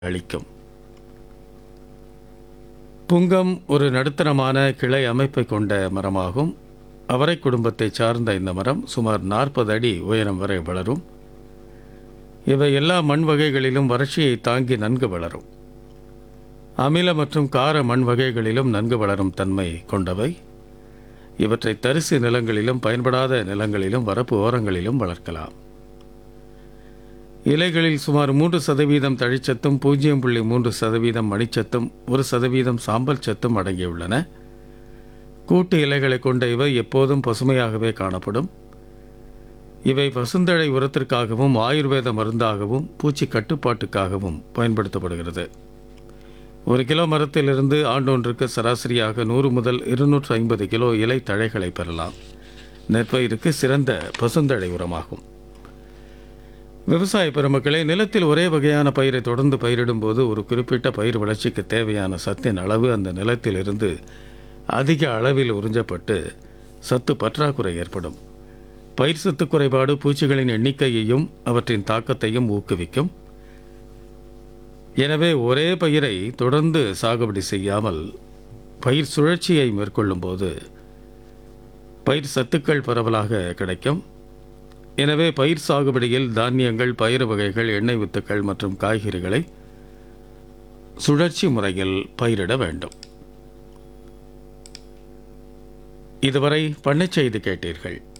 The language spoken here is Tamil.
அளிக்கும் புங்கம் ஒரு நடுத்தரமான கிளை அமைப்பை கொண்ட மரமாகும் அவரை குடும்பத்தை சார்ந்த இந்த மரம் சுமார் நாற்பது அடி உயரம் வரை வளரும் இவை எல்லா மண் வகைகளிலும் வறட்சியை தாங்கி நன்கு வளரும் அமில மற்றும் கார மண் வகைகளிலும் நன்கு வளரும் தன்மை கொண்டவை இவற்றை தரிசு நிலங்களிலும் பயன்படாத நிலங்களிலும் வரப்பு ஓரங்களிலும் வளர்க்கலாம் இலைகளில் சுமார் மூன்று சதவீதம் தழிச்சத்தும் பூஜ்ஜியம் புள்ளி மூன்று சதவீதம் மணிச்சத்தும் ஒரு சதவீதம் சாம்பல் சத்தும் அடங்கியுள்ளன கூட்டு இலைகளை கொண்ட இவை எப்போதும் பசுமையாகவே காணப்படும் இவை பசுந்தழை உரத்திற்காகவும் ஆயுர்வேத மருந்தாகவும் பூச்சி கட்டுப்பாட்டுக்காகவும் பயன்படுத்தப்படுகிறது ஒரு கிலோ மரத்திலிருந்து ஆண்டொன்றுக்கு சராசரியாக நூறு முதல் இருநூற்று ஐம்பது கிலோ இலை தழைகளை பெறலாம் நெற்பயிருக்கு சிறந்த பசுந்தழை உரமாகும் விவசாய பெருமக்களே நிலத்தில் ஒரே வகையான பயிரை தொடர்ந்து பயிரிடும்போது ஒரு குறிப்பிட்ட பயிர் வளர்ச்சிக்கு தேவையான சத்தின் அளவு அந்த நிலத்திலிருந்து அதிக அளவில் உறிஞ்சப்பட்டு சத்து பற்றாக்குறை ஏற்படும் பயிர் சத்து குறைபாடு பூச்சிகளின் எண்ணிக்கையையும் அவற்றின் தாக்கத்தையும் ஊக்குவிக்கும் எனவே ஒரே பயிரை தொடர்ந்து சாகுபடி செய்யாமல் பயிர் சுழற்சியை மேற்கொள்ளும்போது பயிர் சத்துக்கள் பரவலாக கிடைக்கும் எனவே பயிர் சாகுபடியில் தானியங்கள் பயிர் வகைகள் எண்ணெய் வித்துக்கள் மற்றும் காய்கறிகளை சுழற்சி முறையில் பயிரிட வேண்டும் இதுவரை பண்ணைச் செய்தி கேட்டீர்கள்